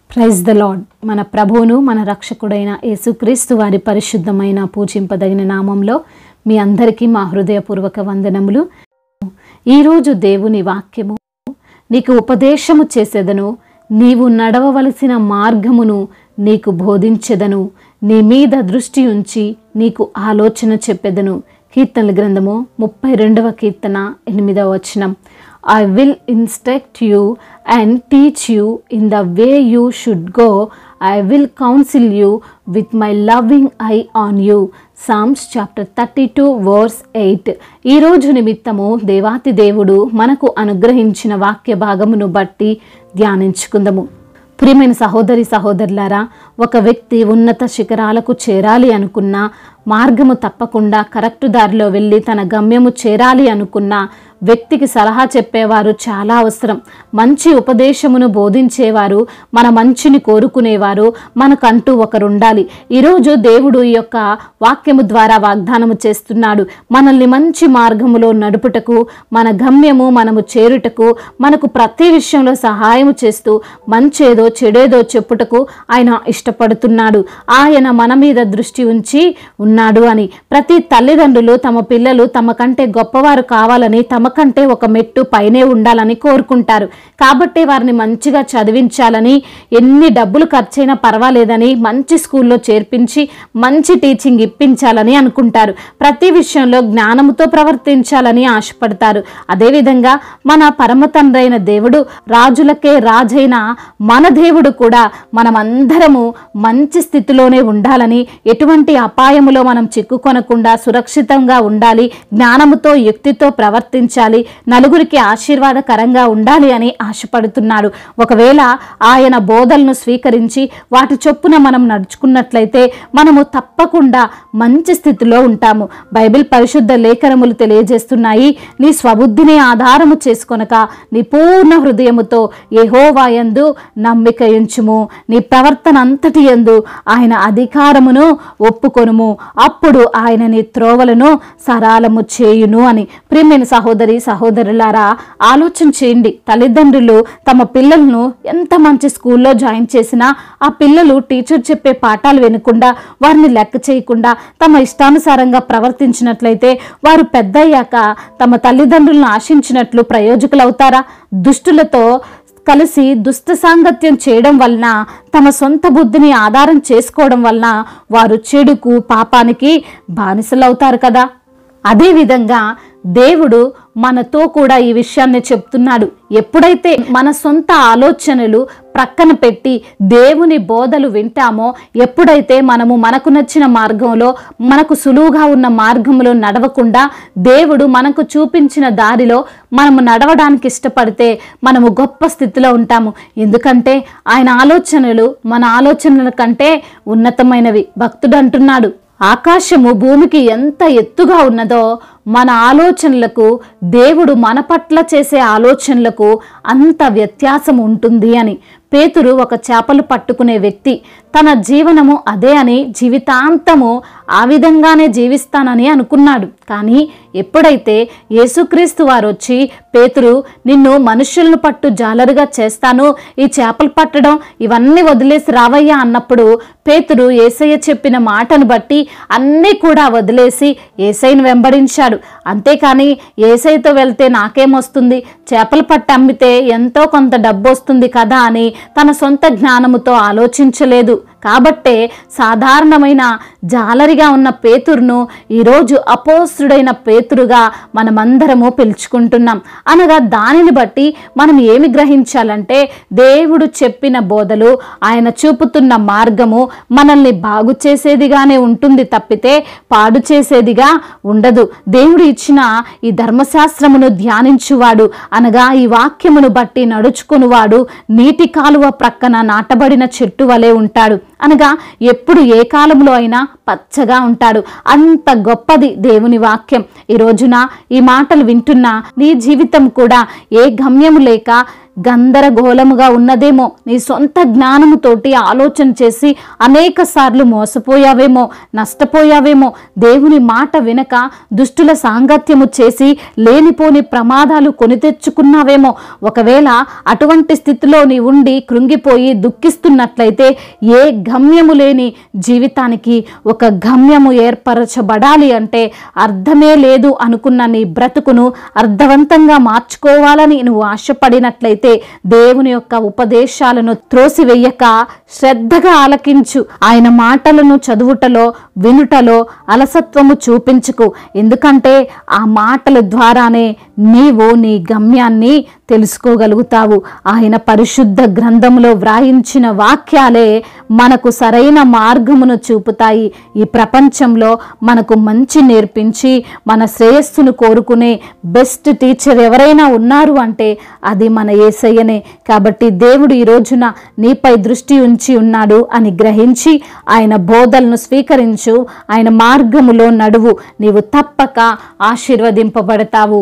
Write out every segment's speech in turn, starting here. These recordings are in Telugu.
ప్రైజ్ ద లాడ్ మన ప్రభువును మన రక్షకుడైన యేసుక్రీస్తు వారి పరిశుద్ధమైన పూజింపదగిన నామంలో మీ అందరికీ మా హృదయపూర్వక వందనములు ఈరోజు దేవుని వాక్యము నీకు ఉపదేశము చేసేదను నీవు నడవవలసిన మార్గమును నీకు బోధించెదను నీ మీద దృష్టి ఉంచి నీకు ఆలోచన చెప్పెదను కీర్తనల గ్రంథము ముప్పై రెండవ కీర్తన ఎనిమిదవ వచనం I will instruct you and teach you in the way you should go I will counsel you with my loving eye on you Psalms chapter thirty two verse eight ఈరోజు నిమిత్తము దేవాతి దేవుడు మనకు అనుగ్రహించిన వాక్య భాగమును బట్టి ధ్యానించుకుందాము ప్రియమైన సహోదరి సహోదరులారా ఒక వ్యక్తి ఉన్నత శిఖరాలకు చేరాలి అనుకున్న మార్గము తప్పకుండా కరెక్ట్ దారిలో వెళ్ళి తన గమ్యము చేరాలి అనుకున్న వ్యక్తికి సలహా చెప్పేవారు చాలా అవసరం మంచి ఉపదేశమును బోధించేవారు మన మంచిని కోరుకునేవారు మనకంటూ ఒకరు ఉండాలి ఈరోజు దేవుడు ఈ యొక్క వాక్యము ద్వారా వాగ్దానము చేస్తున్నాడు మనల్ని మంచి మార్గములో నడుపుటకు మన గమ్యము మనము చేరుటకు మనకు ప్రతి విషయంలో సహాయము చేస్తూ మంచేదో చెడేదో చెప్పుటకు ఆయన ఇష్టపడుతున్నాడు ఆయన మన మీద దృష్టి ఉంచి ఉన్నాడు అని ప్రతి తల్లిదండ్రులు తమ పిల్లలు తమ కంటే గొప్పవారు కావాలని తమ కంటే ఒక మెట్టు పైనే ఉండాలని కోరుకుంటారు కాబట్టి వారిని మంచిగా చదివించాలని ఎన్ని డబ్బులు ఖర్చైనా పర్వాలేదని మంచి స్కూల్లో చేర్పించి మంచి టీచింగ్ ఇప్పించాలని అనుకుంటారు ప్రతి విషయంలో జ్ఞానముతో ప్రవర్తించాలని ఆశపడతారు అదేవిధంగా మన పరమ తండ్రి అయిన దేవుడు రాజులకే రాజైన మన దేవుడు కూడా మనమందరము మంచి స్థితిలోనే ఉండాలని ఎటువంటి అపాయములో మనం చిక్కుకొనకుండా సురక్షితంగా ఉండాలి జ్ఞానముతో యుక్తితో ప్రవర్తించాలి నలుగురికి ఆశీర్వాదకరంగా ఉండాలి అని ఆశపడుతున్నాడు ఒకవేళ ఆయన బోధలను స్వీకరించి వాటి చొప్పున మనం నడుచుకున్నట్లయితే మనము తప్పకుండా మంచి స్థితిలో ఉంటాము బైబిల్ పరిశుద్ధ లేఖనములు తెలియజేస్తున్నాయి నీ స్వబుద్ధిని ఆధారము చేసుకొనక నీ పూర్ణ హృదయముతో యెహోవాయందు నమ్మిక ఉంచుము నీ ప్రవర్తన అంతటి యందు ఆయన అధికారమును ఒప్పుకొనుము అప్పుడు ఆయన నీ త్రోవలను సరాలము చేయును అని ప్రియమైన సహోదరి సహోదరులారా ఆలోచన చేయండి తల్లిదండ్రులు తమ పిల్లలను ఎంత మంచి స్కూల్లో జాయిన్ చేసినా ఆ పిల్లలు టీచర్ చెప్పే పాఠాలు వినకుండా వారిని లెక్క చేయకుండా తమ ఇష్టానుసారంగా ప్రవర్తించినట్లయితే వారు పెద్దయ్యాక తమ తల్లిదండ్రులను ఆశించినట్లు ప్రయోజకులవుతారా దుష్టులతో కలిసి దుష్ట సాంగత్యం చేయడం వలన తమ సొంత బుద్ధిని ఆధారం చేసుకోవడం వలన వారు చెడుకు పాపానికి బానిసలవుతారు కదా అదేవిధంగా దేవుడు మనతో కూడా ఈ విషయాన్ని చెప్తున్నాడు ఎప్పుడైతే మన సొంత ఆలోచనలు ప్రక్కన పెట్టి దేవుని బోధలు వింటామో ఎప్పుడైతే మనము మనకు నచ్చిన మార్గంలో మనకు సులువుగా ఉన్న మార్గంలో నడవకుండా దేవుడు మనకు చూపించిన దారిలో మనము నడవడానికి ఇష్టపడితే మనము గొప్ప స్థితిలో ఉంటాము ఎందుకంటే ఆయన ఆలోచనలు మన ఆలోచనల కంటే ఉన్నతమైనవి భక్తుడు అంటున్నాడు ఆకాశము భూమికి ఎంత ఎత్తుగా ఉన్నదో మన ఆలోచనలకు దేవుడు మన పట్ల చేసే ఆలోచనలకు అంత వ్యత్యాసం ఉంటుంది అని పేతురు ఒక చేపలు పట్టుకునే వ్యక్తి తన జీవనము అదే అని జీవితాంతము ఆ విధంగానే జీవిస్తానని అనుకున్నాడు కానీ ఎప్పుడైతే యేసుక్రీస్తు వారు వచ్చి పేతురు నిన్ను మనుషులను పట్టు జాలరుగా చేస్తాను ఈ చేపలు పట్టడం ఇవన్నీ వదిలేసి రావయ్యా అన్నప్పుడు పేతురు ఏసయ్య చెప్పిన మాటను బట్టి అన్నీ కూడా వదిలేసి ఏసైని వెంబడించాడు అంతేకాని ఏసైతో వెళ్తే నాకేమొస్తుంది చేపలు పట్టి అమ్మితే ఎంతో కొంత డబ్బు వస్తుంది కదా అని తన సొంత జ్ఞానముతో ఆలోచించలేదు కాబట్టే సాధారణమైన జాలరిగా ఉన్న పేతురును ఈరోజు అపోస్తుడైన పేతురుగా మనమందరము పిలుచుకుంటున్నాం అనగా దానిని బట్టి మనం ఏమి గ్రహించాలంటే దేవుడు చెప్పిన బోధలు ఆయన చూపుతున్న మార్గము మనల్ని బాగు చేసేదిగానే ఉంటుంది తప్పితే పాడు చేసేదిగా ఉండదు దేవుడు ఇచ్చిన ఈ ధర్మశాస్త్రమును ధ్యానించువాడు అనగా ఈ వాక్యమును బట్టి నడుచుకునివాడు నీటి కాలువ ప్రక్కన నాటబడిన చెట్టు వలె ఉంటాడు అనగా ఎప్పుడు ఏ కాలంలో అయినా పచ్చగా ఉంటాడు అంత గొప్పది దేవుని వాక్యం ఈ రోజున ఈ మాటలు వింటున్న నీ జీవితం కూడా ఏ గమ్యము లేక గందరగోళముగా ఉన్నదేమో నీ సొంత జ్ఞానముతోటి ఆలోచన చేసి అనేక సార్లు మోసపోయావేమో నష్టపోయావేమో దేవుని మాట వినక దుష్టుల సాంగత్యము చేసి లేనిపోని ప్రమాదాలు కొని తెచ్చుకున్నావేమో ఒకవేళ అటువంటి స్థితిలో నీ ఉండి కృంగిపోయి దుఃఖిస్తున్నట్లయితే ఏ గమ్యము లేని జీవితానికి ఒక గమ్యము ఏర్పరచబడాలి అంటే అర్థమే లేదు అనుకున్న నీ బ్రతుకును అర్థవంతంగా మార్చుకోవాలని నువ్వు ఆశపడినట్లయితే దేవుని యొక్క ఉపదేశాలను త్రోసివెయ్యక శ్రద్ధగా ఆలకించు ఆయన మాటలను చదువుటలో వినుటలో అలసత్వము చూపించుకు ఎందుకంటే ఆ మాటల ద్వారానే నీవు నీ గమ్యాన్ని తెలుసుకోగలుగుతావు ఆయన పరిశుద్ధ గ్రంథంలో వ్రాయించిన వాక్యాలే మనకు సరైన మార్గమును చూపుతాయి ఈ ప్రపంచంలో మనకు మంచి నేర్పించి మన శ్రేయస్సును కోరుకునే బెస్ట్ టీచర్ ఎవరైనా ఉన్నారు అంటే అది మన ఏసయ్యనే కాబట్టి దేవుడు ఈ రోజున నీపై దృష్టి ఉంచి ఉన్నాడు అని గ్రహించి ఆయన బోధలను స్వీకరించు ఆయన మార్గములో నడువు నీవు తప్పక ఆశీర్వదింపబడతావు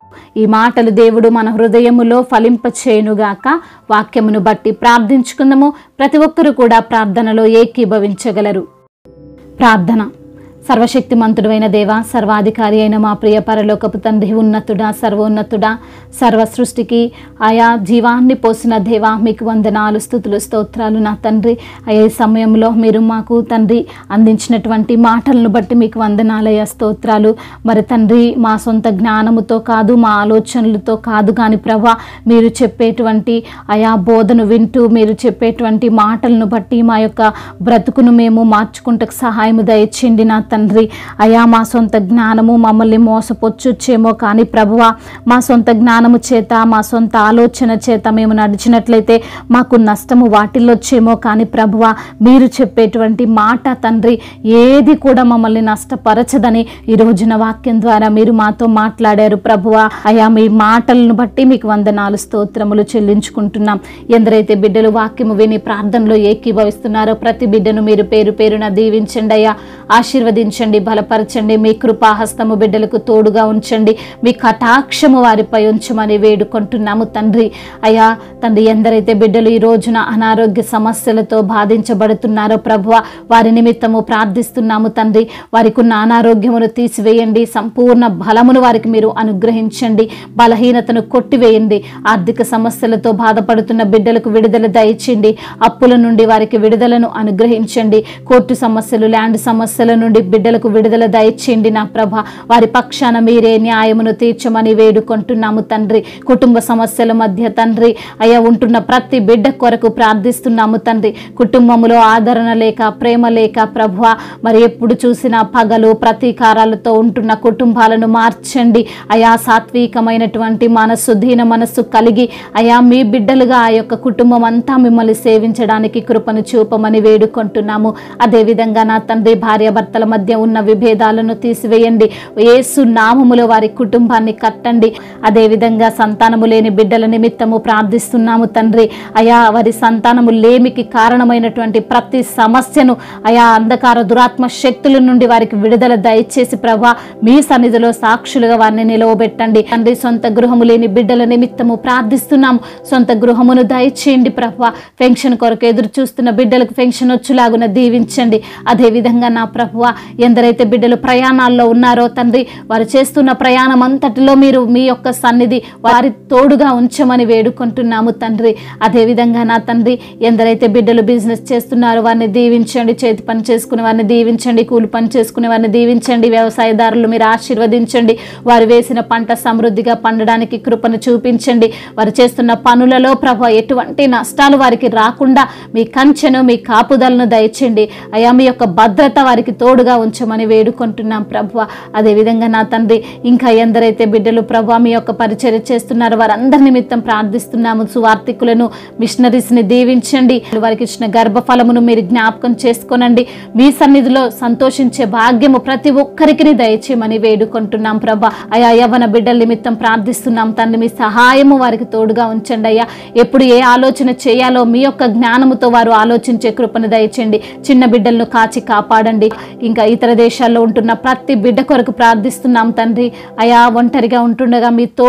ఈ మాటలు దేవుడు మన హృదయములో ఫలింపచేయునుగాక వాక్యమును బట్టి ప్రార్థించుకుందాము ప్రతి ఒక్కరూ కూడా ప్రార్థనలో ఏకీభవించగలరు ప్రార్థన సర్వశక్తిమంతుడైన దేవ సర్వాధికారి అయిన మా ప్రియ పరలోకపు తండ్రి ఉన్నతుడా సర్వోన్నతుడా సర్వ సృష్టికి ఆయా జీవాన్ని పోసిన దేవా మీకు వందనాలు స్థుతులు స్తోత్రాలు నా తండ్రి అయ్యే సమయంలో మీరు మాకు తండ్రి అందించినటువంటి మాటలను బట్టి మీకు వందనాలయ స్తోత్రాలు మరి తండ్రి మా సొంత జ్ఞానముతో కాదు మా ఆలోచనలతో కాదు కానీ ప్రభా మీరు చెప్పేటువంటి ఆయా బోధను వింటూ మీరు చెప్పేటువంటి మాటలను బట్టి మా యొక్క బ్రతుకును మేము మార్చుకుంటకు సహాయము దయచేయండి నా తండ్రి అయా మా సొంత జ్ఞానము మమ్మల్ని మోసపొచ్చుచ్చేమో కానీ ప్రభువ మా సొంత జ్ఞానము చేత మా సొంత ఆలోచన చేత మేము నడిచినట్లయితే మాకు నష్టము వాటిల్లొచ్చేమో కానీ ప్రభువ మీరు చెప్పేటువంటి మాట తండ్రి ఏది కూడా మమ్మల్ని నష్టపరచదని ఈ రోజున వాక్యం ద్వారా మీరు మాతో మాట్లాడారు ప్రభువ అయా మీ మాటలను బట్టి మీకు వందనాలు స్తోత్రములు చెల్లించుకుంటున్నాం ఎందరైతే బిడ్డలు వాక్యము విని ప్రార్థనలో ఏకీభవిస్తున్నారో ప్రతి బిడ్డను మీరు పేరు పేరున దీవించండి అయ్యా ఆశీర్వదించండి బలపరచండి మీ కృపాహస్తము బిడ్డలకు తోడుగా ఉంచండి మీ కటాక్షము వారిపై ఉంచమని వేడుకుంటున్నాము తండ్రి అయ్యా తండ్రి ఎందరైతే బిడ్డలు ఈ రోజున అనారోగ్య సమస్యలతో బాధించబడుతున్నారో ప్రభువ వారి నిమిత్తము ప్రార్థిస్తున్నాము తండ్రి వారికి ఉన్న అనారోగ్యమును తీసివేయండి సంపూర్ణ బలమును వారికి మీరు అనుగ్రహించండి బలహీనతను కొట్టివేయండి ఆర్థిక సమస్యలతో బాధపడుతున్న బిడ్డలకు విడుదల దయచేయండి అప్పుల నుండి వారికి విడుదలను అనుగ్రహించండి కోర్టు సమస్యలు ల్యాండ్ సమస్యల నుండి బిడ్డలకు విడుదల దయచేయండి నా ప్రభ వారి పక్షాన మీరే న్యాయమును తీర్చమని వేడుకుంటున్నాము తండ్రి కుటుంబ సమస్యల మధ్య తండ్రి అయ్యా ఉంటున్న ప్రతి బిడ్డ కొరకు ప్రార్థిస్తున్నాము తండ్రి కుటుంబములో ఆదరణ లేక ప్రేమ లేక ప్రభు మరి ఎప్పుడు చూసినా పగలు ప్రతీకారాలతో ఉంటున్న కుటుంబాలను మార్చండి అయా సాత్వికమైనటువంటి మనస్సు దీన మనస్సు కలిగి అయా మీ బిడ్డలుగా ఆ యొక్క కుటుంబం అంతా మిమ్మల్ని సేవించడానికి కృపను చూపమని వేడుకుంటున్నాము అదేవిధంగా నా తండ్రి భార్యాభర్తల మధ్య ఉన్న విభేదాలను తీసివేయండి యేసు నామములో వారి కుటుంబాన్ని కట్టండి అదేవిధంగా సంతానము లేని బిడ్డల నిమిత్తము ప్రార్థిస్తున్నాము తండ్రి అయా వారి సంతానము లేమికి కారణమైనటువంటి ప్రతి సమస్యను అయా అంధకార దురాత్మ శక్తుల నుండి వారికి విడుదల దయచేసి ప్రభా మీ సన్నిధిలో సాక్షులుగా వారిని నిలవబెట్టండి తండ్రి సొంత గృహము లేని బిడ్డల నిమిత్తము ప్రార్థిస్తున్నాము సొంత గృహమును దయచేయండి ప్రభా పెన్షన్ కొరకు ఎదురు చూస్తున్న బిడ్డలకు పెన్షన్ వచ్చులాగున దీవించండి అదేవిధంగా నా ప్రభువ ఎందరైతే బిడ్డలు ప్రయాణాల్లో ఉన్నారో తండ్రి వారు చేస్తున్న ప్రయాణం అంతటిలో మీరు మీ యొక్క సన్నిధి వారి తోడుగా ఉంచమని వేడుకుంటున్నాము తండ్రి అదేవిధంగా నా తండ్రి ఎందరైతే బిడ్డలు బిజినెస్ చేస్తున్నారో వారిని దీవించండి చేతి పని చేసుకునే వారిని దీవించండి కూలి పని చేసుకునే వారిని దీవించండి వ్యవసాయదారులు మీరు ఆశీర్వదించండి వారు వేసిన పంట సమృద్ధిగా పండడానికి కృపను చూపించండి వారు చేస్తున్న పనులలో ప్రభు ఎటువంటి నష్టాలు వారికి రాకుండా మీ కంచెను మీ కాపుదలను దయచేయండి అయా మీ యొక్క భద్రత వారికి తోడుగా ఉంచమని వేడుకుంటున్నాం ప్రభు అదేవిధంగా నా తండ్రి ఇంకా ఎందరైతే బిడ్డలు ప్రభు మీ యొక్క పరిచర్య చేస్తున్నారో వారందరి నిమిత్తం ప్రార్థిస్తున్నాము సువార్థికులను మిషనరీస్ని దీవించండి వారికి ఇచ్చిన గర్భఫలమును మీరు జ్ఞాపకం చేసుకోనండి మీ సన్నిధిలో సంతోషించే భాగ్యము ప్రతి ఒక్కరికి దయచేయమని వేడుకుంటున్నాం ప్రభా అయా యవన బిడ్డల నిమిత్తం ప్రార్థిస్తున్నాం తండ్రి మీ సహాయము వారికి తోడుగా ఉంచండి అయ్యా ఎప్పుడు ఏ ఆలోచన చేయాలో మీ యొక్క జ్ఞానముతో వారు ఆలోచించే కృపను దయచేయండి చిన్న బిడ్డలను కాచి కాపాడండి ఇంకా ఇతర దేశాల్లో ఉంటున్న ప్రతి బిడ్డ కొరకు ప్రార్థిస్తున్నాం తండ్రి అయా ఒంటరిగా ఉంటుండగా మీ తోడును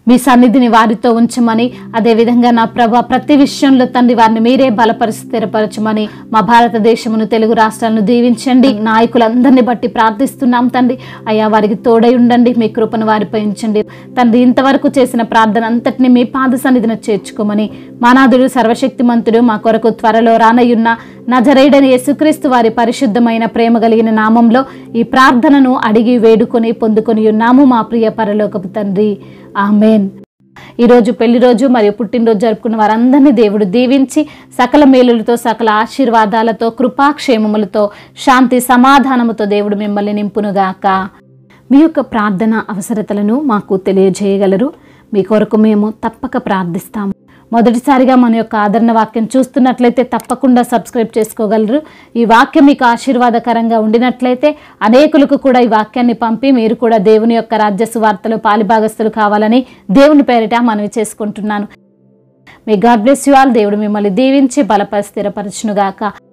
మీ సన్నిధిని వారితో ఉంచమని అదేవిధంగా నా ప్రభ ప్రతి విషయంలో తండ్రి వారిని మీరే బలపరిచి స్థిరపరచమని మా భారతదేశమును తెలుగు రాష్ట్రాలను దీవించండి నాయకులందరినీ బట్టి ప్రార్థిస్తున్నాం తండ్రి అయ్యా వారికి తోడై ఉండండి మీ కృపను వారిపై ఉంచండి తండ్రి ఇంతవరకు చేసిన ప్రార్థన అంతటిని మీ పాద సన్నిధిని చేర్చుకోమని మానాథుడు సర్వశక్తిమంతుడు మా కొరకు త్వరలో రానయ్యున్న నజరేడని యేసుక్రీస్తు వారి పరిశుద్ధమైన ప్రేమ కలిగిన నామంలో ఈ ప్రార్థనను అడిగి వేడుకొని పొందుకొని ఉన్నాము మా ప్రియ పరలోకపు తండ్రి ఆమెన్ ఈరోజు పెళ్లి రోజు మరియు పుట్టినరోజు జరుపుకున్న వారందరినీ దేవుడు దీవించి సకల మేలులతో సకల ఆశీర్వాదాలతో కృపాక్షేమములతో శాంతి సమాధానముతో దేవుడు మిమ్మల్ని నింపునుగాక మీ యొక్క ప్రార్థన అవసరతలను మాకు తెలియజేయగలరు మీ కొరకు మేము తప్పక ప్రార్థిస్తాము మొదటిసారిగా మన యొక్క ఆదరణ వాక్యం చూస్తున్నట్లయితే తప్పకుండా సబ్స్క్రైబ్ చేసుకోగలరు ఈ వాక్యం మీకు ఆశీర్వాదకరంగా ఉండినట్లయితే అనేకులకు కూడా ఈ వాక్యాన్ని పంపి మీరు కూడా దేవుని యొక్క రాజ్య సువార్తలు పాలిభాగస్తులు కావాలని దేవుని పేరిట మనవి చేసుకుంటున్నాను మీ గాడ్ బ్లెస్ యు ఆల్ దేవుడు మిమ్మల్ని దీవించి బలపరి స్థిరపరచునుగాక